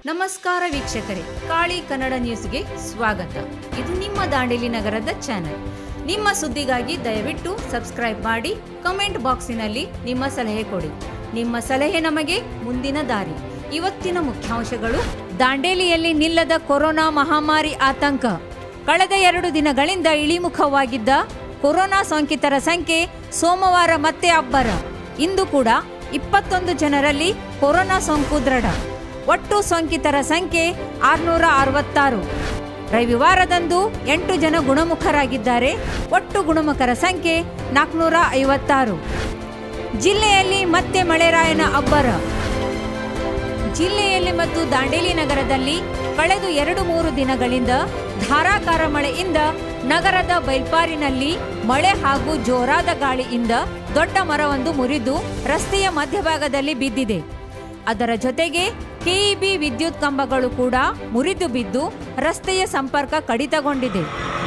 ನಮಸ್ಕಾರ ವೀಕ್ಷಕರೇ ಕಾಳಿ ಕನ್ನಡ ನ್ಯೂಸ್ಗೆ ಸ್ವಾಗತ ಇದು ನಿಮ್ಮ ದಾಂಡೇಲಿ ನಗರದ ಚಾನೆಲ್ ನಿಮ್ಮ ಸುದ್ದಿಗಾಗಿ ದಯವಿಟ್ಟು ಸಬ್ಸ್ಕ್ರೈಬ್ ಮಾಡಿ ಕಮೆಂಟ್ ಬಾಕ್ಸಿನಲ್ಲಿ ನಿಮ್ಮ ಸಲಹೆ ಕೊಡಿ ನಿಮ್ಮ ಸಲಹೆ ನಮಗೆ ಮುಂದಿನ ದಾರಿ ಇವತ್ತಿನ ಮುಖ್ಯಾಂಶಗಳು ದಾಂಡೇಲಿಯಲ್ಲಿ ನಿಲ್ಲದ ಕೊರೋನಾ ಮಹಾಮಾರಿ ಆತಂಕ ಕಳೆದ ಎರಡು ದಿನಗಳಿಂದ ಇಳಿಮುಖವಾಗಿದ್ದ ಕೊರೋನಾ ಸೋಂಕಿತರ ಸಂಖ್ಯೆ ಸೋಮವಾರ ಮತ್ತೆ ಅಬ್ಬರ ಇಂದು ಕೂಡ ಇಪ್ಪತ್ತೊಂದು ಜನರಲ್ಲಿ ಕೊರೋನಾ ಸೋಂಕು ದೃಢ ಒಟ್ಟು ಸೋಂಕಿತರ ಸಂಖ್ಯೆ ಆರುನೂರ ಅರವತ್ತಾರು ರವಿವಾರದಂದು ಎಂಟು ಜನ ಗುಣಮುಖರಾಗಿದ್ದಾರೆ ಒಟ್ಟು ಗುಣಮುಖರ ಸಂಖ್ಯೆ ನಾಲ್ಕುನೂರ ಐವತ್ತಾರು ಜಿಲ್ಲೆಯಲ್ಲಿ ಮತ್ತೆ ಮಳೆರಾಯನ ಅಬ್ಬರ ಜಿಲ್ಲೆಯಲ್ಲಿ ಮತ್ತು ದಾಂಡೇಲಿ ನಗರದಲ್ಲಿ ಕಳೆದ ಎರಡು ಮೂರು ದಿನಗಳಿಂದ ಧಾರಾಕಾರ ಮಳೆಯಿಂದ ನಗರದ ಬೈಲ್ಪಾರಿನಲ್ಲಿ ಮಳೆ ಹಾಗೂ ಜೋರಾದ ಗಾಳಿಯಿಂದ ದೊಡ್ಡ ಮರವೊಂದು ಮುರಿದು ರಸ್ತೆಯ ಮಧ್ಯಭಾಗದಲ್ಲಿ ಬಿದ್ದಿದೆ ಅದರ ಜೊತೆಗೆ ಕೆಇಬಿ ವಿದ್ಯುತ್ ಕಂಬಗಳು ಕೂಡ ಮುರಿದು ಬಿದ್ದು ರಸ್ತೆಯ ಸಂಪರ್ಕ ಕಡಿತಗೊಂಡಿದೆ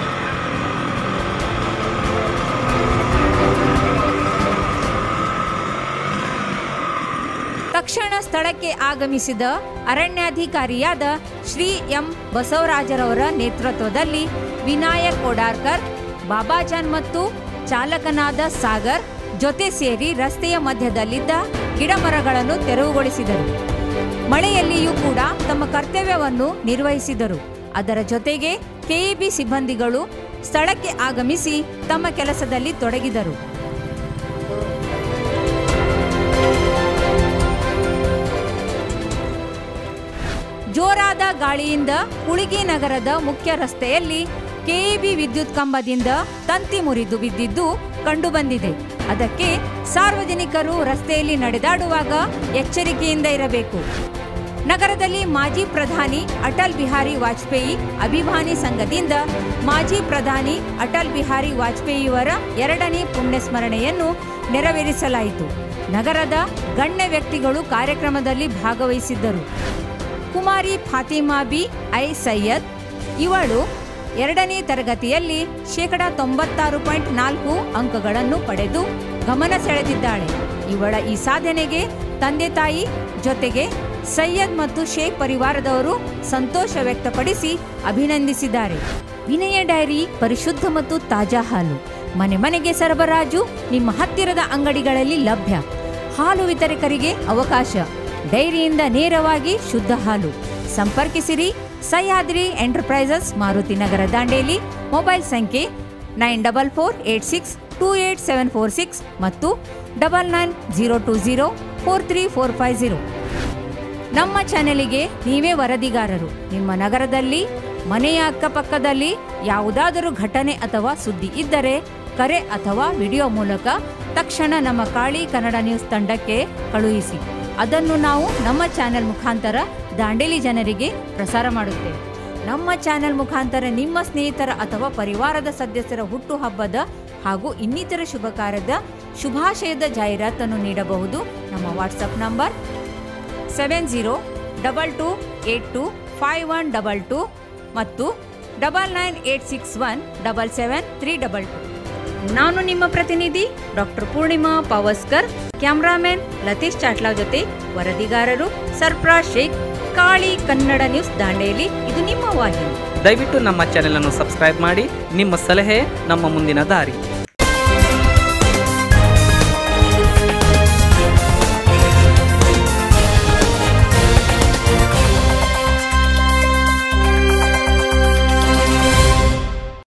ತಕ್ಷಣ ಸ್ಥಳಕ್ಕೆ ಆಗಮಿಸಿದ ಅರಣ್ಯಾಧಿಕಾರಿಯಾದ ಶ್ರೀ ಎಂ ಬಸವರಾಜರವರ ನೇತೃತ್ವದಲ್ಲಿ ವಿನಾಯಕ್ ಓಡಾರ್ಕರ್ ಬಾಬಾಜಾನ್ ಮತ್ತು ಚಾಲಕನಾದ ಸಾಗರ್ ಜೊತೆ ಸೇರಿ ರಸ್ತೆಯ ಮಧ್ಯದಲ್ಲಿದ್ದ ಗಿಡಮರಗಳನ್ನು ತೆರವುಗೊಳಿಸಿದರು ಮಳೆಯಲ್ಲಿಯೂ ಕೂಡ ತಮ್ಮ ಕರ್ತವ್ಯವನ್ನು ನಿರ್ವಹಿಸಿದರು ಅದರ ಜೊತೆಗೆ ಕೆಇಬಿ ಸಿಬ್ಬಂದಿಗಳು ಸ್ಥಳಕ್ಕೆ ಆಗಮಿಸಿ ತಮ್ಮ ಕೆಲಸದಲ್ಲಿ ತೊಡಗಿದರು ಜೋರಾದ ಗಾಳಿಯಿಂದ ಕುಳಿಗಿ ನಗರದ ಮುಖ್ಯ ರಸ್ತೆಯಲ್ಲಿ ಕೆಇಬಿ ವಿದ್ಯುತ್ ಕಂಬದಿಂದ ತಂತಿ ಮುರಿದು ಬಿದ್ದಿದ್ದು ಕಂಡುಬಂದಿದೆ ಅದಕ್ಕೆ ಸಾರ್ವಜನಿಕರು ರಸ್ತೆಯಲ್ಲಿ ನಡೆದಾಡುವಾಗ ಎಚ್ಚರಿಕೆಯಿಂದ ಇರಬೇಕು ನಗರದಲ್ಲಿ ಮಾಜಿ ಪ್ರಧಾನಿ ಅಟಲ್ ಬಿಹಾರಿ ವಾಜಪೇಯಿ ಅಭಿಮಾನಿ ಸಂಘದಿಂದ ಮಾಜಿ ಪ್ರಧಾನಿ ಅಟಲ್ ಬಿಹಾರಿ ವಾಜಪೇಯಿಯವರ ಎರಡನೇ ಪುಣ್ಯಸ್ಮರಣೆಯನ್ನು ನೆರವೇರಿಸಲಾಯಿತು ನಗರದ ಗಣ್ಯ ವ್ಯಕ್ತಿಗಳು ಕಾರ್ಯಕ್ರಮದಲ್ಲಿ ಭಾಗವಹಿಸಿದ್ದರು ಕುಮಾರಿ ಫಾತಿಮಾ ಬಿ ಐ ಸೈಯದ್ ಇವಳು ಎರಡನೇ ತರಗತಿಯಲ್ಲಿ ಶೇಕಡ ತೊಂಬತ್ತಾರು ಪಾಯಿಂಟ್ ನಾಲ್ಕು ಅಂಕಗಳನ್ನು ಪಡೆದು ಗಮನ ಸೆಳೆದಿದ್ದಾಳೆ ಇವಳ ಈ ಸಾಧನೆಗೆ ತಂದೆ ತಾಯಿ ಜೊತೆಗೆ ಸೈಯದ್ ಮತ್ತು ಶೇಖ್ ಪರಿವಾರದವರು ಸಂತೋಷ ವ್ಯಕ್ತಪಡಿಸಿ ಅಭಿನಂದಿಸಿದ್ದಾರೆ ವಿನಯ ಡೈರಿ ಪರಿಶುದ್ಧ ಮತ್ತು ತಾಜಾ ಹಾಲು ಮನೆ ಮನೆಗೆ ಸರಬರಾಜು ನಿಮ್ಮ ಹತ್ತಿರದ ಅಂಗಡಿಗಳಲ್ಲಿ ಲಭ್ಯ ಹಾಲು ವಿತರಕರಿಗೆ ಅವಕಾಶ ಡೈರಿಯಿಂದ ನೇರವಾಗಿ ಶುದ್ಧ ಹಾಲು ಸಂಪರ್ಕಿಸಿರಿ ಸಹ್ಯಾದ್ರಿ ಎಂಟರ್ಪ್ರೈಸಸ್ ಮಾರುತಿ ನಗರ ದಾಂಡೇಲಿ ಮೊಬೈಲ್ ಸಂಖ್ಯೆ nine double four eight six two eight seven four six ಮತ್ತು double nine zero two zero four three four five zero ನಮ್ಮ ಚಾನೆಲಿಗೆ ನೀವೇ ವರದಿಗಾರರು ನಿಮ್ಮ ನಗರದಲ್ಲಿ ಮನೆಯ ಅಕ್ಕಪಕ್ಕದಲ್ಲಿ ಯಾವುದಾದರೂ ಘಟನೆ ಅಥವಾ ಸುದ್ದಿ ಇದ್ದರೆ ಕರೆ ಅಥವಾ ವಿಡಿಯೋ ಮೂಲಕ ತಕ್ಷಣ ನಮ್ಮ ಕಾಳಿ ಕನ್ನಡ ನ್ಯೂಸ್ ತಂಡಕ್ಕೆ ಕಳುಹಿಸಿ ಅದನ್ನು ನಾವು ನಮ್ಮ ಚಾನೆಲ್ ಮುಖಾಂತರ ದಾಂಡೇಲಿ ಜನರಿಗೆ ಪ್ರಸಾರ ಮಾಡುತ್ತೇವೆ ನಮ್ಮ ಚಾನೆಲ್ ಮುಖಾಂತರ ನಿಮ್ಮ ಸ್ನೇಹಿತರ ಅಥವಾ ಪರಿವಾರದ ಸದಸ್ಯರ ಹುಟ್ಟುಹಬ್ಬದ ಹಾಗೂ ಇನ್ನಿತರ ಶುಭ ಕಾರ್ಯದ ಶುಭಾಶಯದ ಜಾಹೀರಾತನ್ನು ನೀಡಬಹುದು ನಮ್ಮ WhatsApp number seven zero double two eight two five one double two ಮತ್ತು double nine eight six one double seven three double two ನಾನು ನಿಮ್ಮ ಪ್ರತಿನಿಧಿ ಡಾಕ್ಟರ್ ಪೂರ್ಣಿಮಾ ಪಾವಸ್ಕರ್ ಕ್ಯಾಮ್ರಾಮನ್ ಲತೀಶ್ ಚಾಟ್ಲಾ ಜೊತೆ ವರದಿಗಾರರು ಸರ್ಫ್ರಾಜ್ ಶೇಖ್ ಕಾಳಿ ಕನ್ನಡ ನ್ಯೂಸ್ ದಾಂಡೇಲಿ ಇದು ನಿಮ್ಮ ವಾಹಿನಿ ದಯವಿಟ್ಟು ನಮ್ಮ ಚಾನೆಲ್ ಅನ್ನು ಸಬ್ಸ್ಕ್ರೈಬ್ ಮಾಡಿ ನಿಮ್ಮ ಸಲಹೆ ನಮ್ಮ ಮುಂದಿನ ದಾರಿ